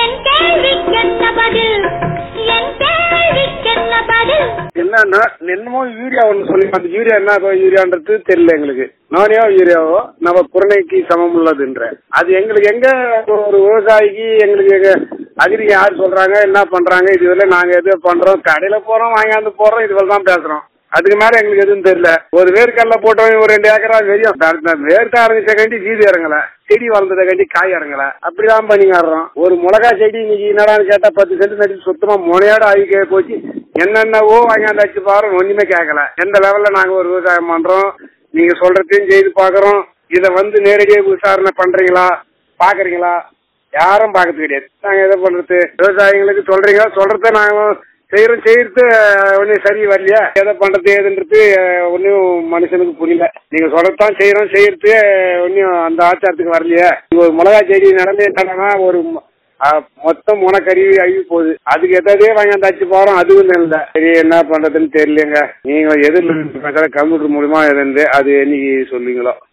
என் கேள்விக்கென்ன பதில் என் கேள்விக்கென்ன பதில் என்னன்னா என்னமோ யூரியா ஒன்று சொல்லி அந்த யூரியா என்ன யூரியான்றது தெரியல எங்களுக்கு நானே யூரியாவோ நம்ம குரணைக்கு சமம் உள்ளதுன்ற அது எங்களுக்கு எங்க ஒரு விவசாயிக்கு எங்களுக்கு எங்க அகிரிக்கு யார் சொல்றாங்க என்ன பண்றாங்க இதுவரை நாங்க எது பண்றோம் கடையில போறோம் வாங்கியாந்து போடுறோம் இதுவரை தான் பேசுறோம் அதுக்கு மேல எங்களுக்கு எதுவும் தெரியல ஒரு வேர்க்கடல போட்டவங்க ஒரு ரெண்டு ஏக்கரா வெறியும் வேர்க்க ஆரம்பிச்ச கண்டி வீடு இறங்கல செடி வளர்ந்ததை கண்டி காய் இறங்கல அப்படிதான் பண்ணிக்காடுறோம் ஒரு மிளகா செடி இன்னைக்கு என்னடான்னு கேட்டா பத்து சென்ட் நடி சுத்தமா முனையோட ஆகி போச்சு என்னென்னவோ வாங்கியாந்து வச்சு பாரு ஒண்ணுமே கேட்கல எந்த லெவல்ல நாங்க ஒரு விவசாயம் பண்றோம் நீங்க சொல்றதையும் செய்து பாக்குறோம் இத வந்து நேரடியாக விசாரணை பண்றீங்களா பாக்குறீங்களா யாரும் பாக்கிறது கிடையாது நாங்க எதை பண்றது விவசாயிங்களுக்கு சொல்றீங்க சொல்றத நாங்க செய்யறோம் செய்யறது ஒன்னும் சரி வரலையா எதை பண்றது ஏதுன்றது ஒன்னும் மனுஷனுக்கு புரியல நீங்க சொல்றதுதான் செய்யறோம் செய்யறது ஒன்னும் அந்த ஆச்சாரத்துக்கு வரலையா ஒரு மிளகா செடி நடந்து என்னன்னா ஒரு ம- அஹ், மொத்தம் முனக்கருவி அழுகி போகுது அதுக்கு எதே வாங்கி அந்த அச்சு போறோம் அதுவும் இல்லை சரி என்ன பண்றதுன்னு தெரியலங்க நீங்க எதிர்ல கம்ப்யூட்டர் மூலியமா இருந்து அது என்னைக்கு சொல்லுவீங்களோ